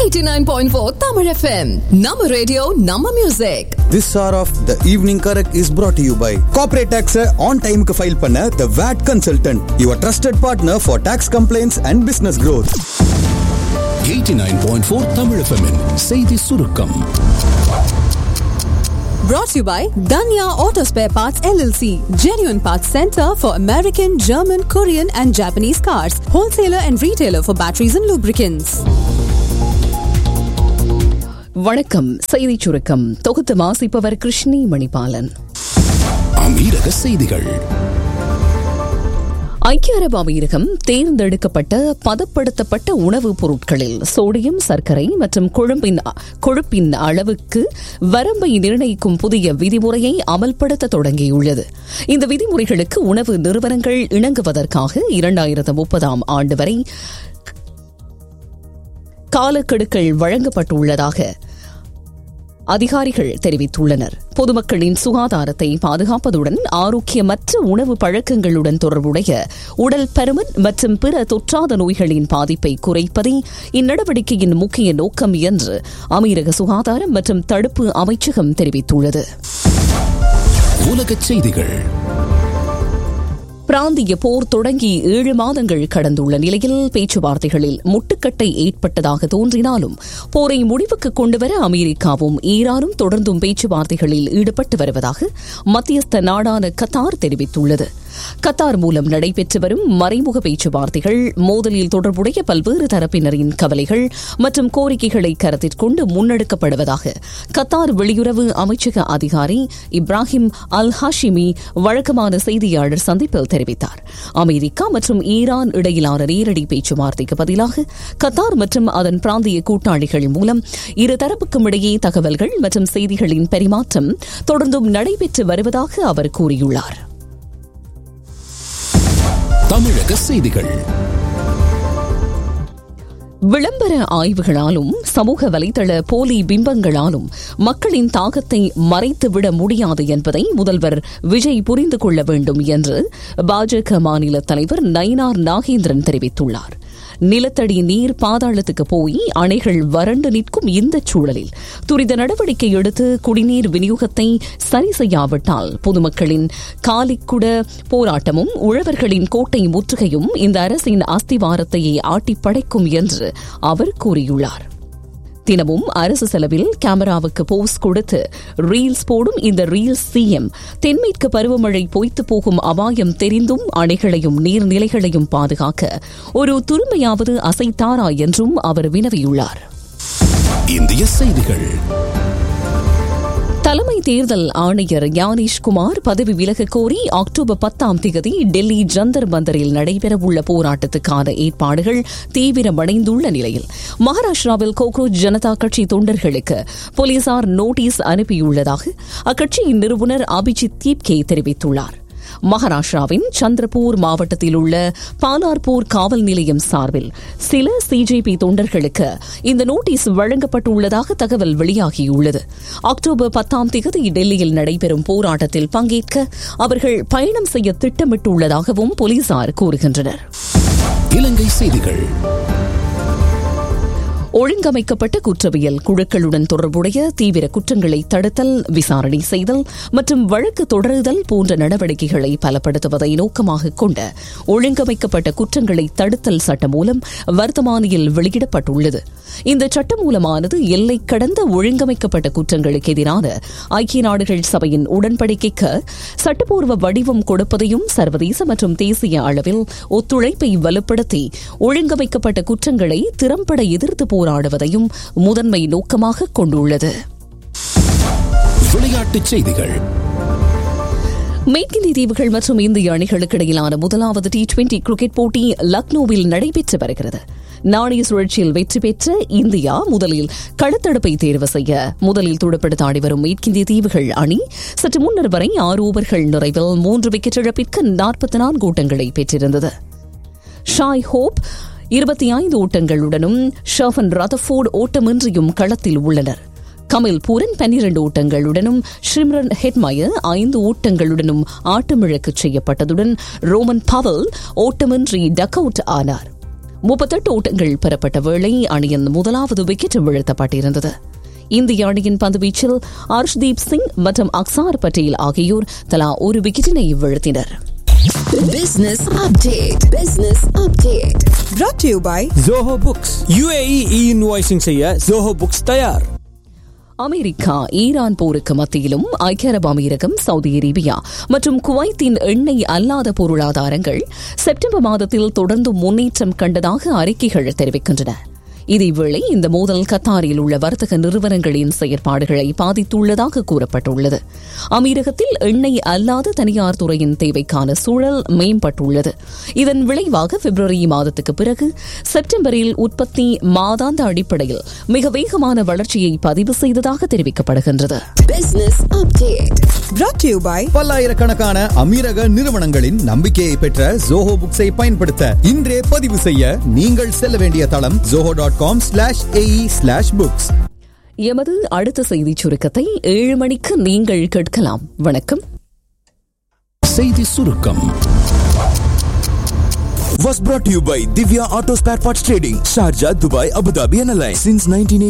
89.4 Tamil FM. Nama radio, Nama music. This hour of the evening correct is brought to you by Corporate Tax on time க்கு file பண்ண The VAT Consultant, your trusted partner for tax complaints and business growth. 89.4 Tamil FM -இன் செய்தி சுருக்கம் Brought to you by Danya Auto Spare Parts LLC. Genuine Parts Center for American, German, Korean and Japanese cars. Wholesaler and retailer for batteries and lubricants. வணக்கம் செய்திச் சுருக்கம் தொகுத்து வாசிப்பவர் கிருஷ்ணி மணிபாலன் அமீரக செய்திகள் ஐக்கிய அரபு அமீரகம் தேர்ந்தெடுக்கப்பட்ட பதப்படுத்தப்பட்ட உணவுப் பொருட்களில் சோடியம் சர்க்கரை மற்றும் கொழும்பின் கொழுப்பின் அளவுக்கு வரம்பை நிர்ணயிக்கும் புதிய விதிமுறையை அமல்படுத்த தொடங்கியுள்ளது இந்த விதிமுறைகளுக்கு உணவு நிறுவனங்கள் இணங்குவதற்காக இரண்டாயிரத்து முப்பதாம் ஆண்டு வரை காலக்கெடுக்கள் வழங்கப்பட்டுள்ளதாக அதிகாரிகள் தெரிவித்துள்ளனர் பொதுமக்களின் சுகாதாரத்தை பாதுகாப்பதுடன் ஆரோக்கியமற்ற உணவு பழக்கங்களுடன் தொடர்புடைய உடல் பருமன் மற்றும் பிற தொற்றாத நோய்களின் பாதிப்பை குறைப்பதே இந்நடவடிக்கையின் முக்கிய நோக்கம் என்று அமீரக சுகாதாரம் மற்றும் தடுப்பு அமைச்சகம் தெரிவித்துள்ளது உலகச் செய்திகள் பிராந்திய போர் தொடங்கி ஏழு மாதங்கள் கடந்துள்ள நிலையில் பேச்சுவார்த்தைகளில் முட்டுக்கட்டை ஏற்பட்டதாக தோன்றினாலும் போரை முடிவுக்கு கொண்டுவர அமெரிக்காவும் ஈரானும் தொடர்ந்தும் பேச்சுவார்த்தைகளில் ஈடுபட்டு வருவதாக மத்தியஸ்த நாடான கத்தார் தெரிவித்துள்ளது கத்தார் மூலம் நடைபெற்று வரும் மறைமுக பேச்சுவார்த்தைகள் மோதலில் தொடர்புடைய பல்வேறு தரப்பினரின் கவலைகள் மற்றும் கோரிக்கைகளை கருத்தில் கொண்டு முன்னெடுக்கப்படுவதாக கத்தார் வெளியுறவு அமைச்சக அதிகாரி இப்ராஹிம் அல் ஹாஷிமி வழக்கமான செய்தியாளர் சந்திப்பில் தெரிவித்தார் அமெரிக்கா மற்றும் ஈரான் இடையிலான நேரடி பேச்சுவார்த்தைக்கு பதிலாக கத்தார் மற்றும் அதன் பிராந்திய கூட்டாளிகள் மூலம் இருதரப்புக்கும் இடையே தகவல்கள் மற்றும் செய்திகளின் பரிமாற்றம் தொடர்ந்தும் நடைபெற்று வருவதாக அவர் கூறியுள்ளார் தமிழக செய்திகள் விளம்பர ஆய்வுகளாலும் சமூக வலைதள போலி பிம்பங்களாலும் மக்களின் தாகத்தை மறைத்துவிட முடியாது என்பதை முதல்வர் விஜய் புரிந்து கொள்ள வேண்டும் என்று பாஜக மாநில தலைவர் நயினார் நாகேந்திரன் தெரிவித்துள்ளார் நிலத்தடி நீர் பாதாளத்துக்கு போய் அணைகள் வறண்டு நிற்கும் இந்த சூழலில் துரித நடவடிக்கை எடுத்து குடிநீர் விநியோகத்தை சரி செய்யாவிட்டால் பொதுமக்களின் காலிக்குட போராட்டமும் உழவர்களின் கோட்டை முற்றுகையும் இந்த அரசின் அஸ்திவாரத்தையே ஆட்டிப்படைக்கும் என்று அவர் கூறியுள்ளார் தினமும் அரசு செலவில் கேமராவுக்கு போஸ் கொடுத்து ரீல்ஸ் போடும் இந்த ரீல்ஸ் சிஎம் தென்மேற்கு பருவமழை பொய்த்து போகும் அபாயம் தெரிந்தும் அணைகளையும் நீர்நிலைகளையும் பாதுகாக்க ஒரு துருமையாவது அசைத்தாரா என்றும் அவர் வினவியுள்ளார் இந்திய செய்திகள் தலைமை தேர்தல் ஆணையர் ஞானேஷ்குமார் பதவி விலக கோரி அக்டோபர் பத்தாம் தேதி டெல்லி ஜந்தர் மந்தரில் நடைபெறவுள்ள போராட்டத்துக்கான ஏற்பாடுகள் தீவிரமடைந்துள்ள நிலையில் மகாராஷ்டிராவில் கோக்ரோச் ஜனதா கட்சி தொண்டர்களுக்கு போலீசார் நோட்டீஸ் அனுப்பியுள்ளதாக அக்கட்சியின் நிறுவனர் அபிஜித் தீப்கே தெரிவித்துள்ளார் மகாராஷ்டிராவின் சந்திரபூர் மாவட்டத்தில் உள்ள பாலார்பூர் காவல் நிலையம் சார்பில் சில சிஜேபி தொண்டர்களுக்கு இந்த நோட்டீஸ் வழங்கப்பட்டுள்ளதாக தகவல் வெளியாகியுள்ளது அக்டோபர் பத்தாம் தேதி டெல்லியில் நடைபெறும் போராட்டத்தில் பங்கேற்க அவர்கள் பயணம் செய்ய திட்டமிட்டுள்ளதாகவும் போலீசார் கூறுகின்றனர் இலங்கை செய்திகள் ஒழுங்கமைக்கப்பட்ட குற்றவியல் குழுக்களுடன் தொடர்புடைய தீவிர குற்றங்களை தடுத்தல் விசாரணை செய்தல் மற்றும் வழக்கு தொடருதல் போன்ற நடவடிக்கைகளை பலப்படுத்துவதை நோக்கமாக கொண்ட ஒழுங்கமைக்கப்பட்ட குற்றங்களை தடுத்தல் சட்டம் மூலம் வர்த்தமானியில் வெளியிடப்பட்டுள்ளது இந்த சட்டமூலமானது எல்லை கடந்த ஒழுங்கமைக்கப்பட்ட குற்றங்களுக்கு எதிரான ஐக்கிய நாடுகள் சபையின் உடன்படிக்கைக்கு சட்டப்பூர்வ வடிவம் கொடுப்பதையும் சர்வதேச மற்றும் தேசிய அளவில் ஒத்துழைப்பை வலுப்படுத்தி ஒழுங்கமைக்கப்பட்ட குற்றங்களை திறம்பட எதிர்த்து போராடுவதையும் முதன்மை நோக்கமாக கொண்டுள்ளது விளையாட்டுச் செய்திகள் மேற்கிந்திய தீவுகள் மற்றும் இந்திய அணிகளுக்கு இடையிலான முதலாவது டி டுவெண்டி கிரிக்கெட் போட்டி லக்னோவில் நடைபெற்று வருகிறது நாணய சுழற்சியில் வெற்றி பெற்ற இந்தியா முதலில் களத்தடுப்பை தேர்வு செய்ய முதலில் துடுப்படுத்த ஆடி வரும் மேற்கிந்திய தீவுகள் அணி சற்று முன்னர் வரை ஆறு ஓவர்கள் நிறைவில் மூன்று விக்கெட் இழப்பிற்கு நாற்பத்தி நான்கு ஓட்டங்களை பெற்றிருந்தது ஷாய் ஹோப் இருபத்தி ஐந்து ஓட்டங்களுடனும் ஷர்ஃபன் ரதஃபோர்டு ஓட்டமின்றியும் களத்தில் உள்ளனர் கமில் பூரன் பன்னிரண்டு ஓட்டங்களுடனும் ஷ்ரிம்ரன் ஹெட்மயர் ஐந்து ஓட்டங்களுடனும் ஆட்டமிழக்கச் செய்யப்பட்டதுடன் ரோமன் பவல் ஓட்டமின்றி டக் அவுட் ஆனார் முப்பத்தெட்டு ஓட்டங்கள் பெறப்பட்ட வேளை அணியின் முதலாவது விக்கெட் வீழ்த்தப்பட்டிருந்தது இந்திய அணியின் பந்துவீச்சில் ஹர்ஷ்தீப் சிங் மற்றும் அக்சார் பட்டேல் ஆகியோர் தலா ஒரு விக்கெட்டினை வீழ்த்தினர் Business update. Business update. brought to you by Zoho books UAE இ-இன்வாய்சிங் செய்ய ஜோஹோ புக்ஸ் தயார் அமெரிக்கா ஈரான் போருக்கு மத்தியிலும் ஐக்கிய அரபு அமீரகம் சவுதி அரேபியா மற்றும் குவைத்தின் எண்ணெய் அல்லாத பொருளாதாரங்கள் செப்டம்பர் மாதத்தில் தொடர்ந்து முன்னேற்றம் கண்டதாக அறிக்கைகள் தெரிவிக்கின்றன இதேவேளை இந்த மோதல் கத்தாரில் உள்ள வர்த்தக நிறுவனங்களின் செயற்பாடுகளை பாதித்துள்ளதாக கூறப்பட்டுள்ளது அமீரகத்தில் எண்ணெய் அல்லாத தனியார் துறையின் தேவைக்கான சூழல் மேம்பட்டுள்ளது இதன் விளைவாக பிப்ரவரி மாதத்துக்கு பிறகு செப்டம்பரில் உற்பத்தி மாதாந்த அடிப்படையில் மிக வேகமான வளர்ச்சியை பதிவு செய்ததாக தெரிவிக்கப்படுகின்றது Business update. brought to you by பல்லாயிரக்கணக்கான அமீரக நிறுவனங்களின் நம்பிக்கையை பெற்ற ஜோஹோ புக்ஸை பயன்படுத்த இன்றே பதிவு செய்ய நீங்கள் செல்ல வேண்டிய தளம் Zoho dot com slash A E slash books எமது அடுத்த செய்திச் சுருக்கத்தை ஏழு மணிக்கு நீங்கள் கேட்கலாம் வணக்கம் செய்தி சுருக்கம் was brought to you by Divya Auto Spare Parts Trading, Sharjah, Dubai, Abu Dhabi and Alliance since 1980.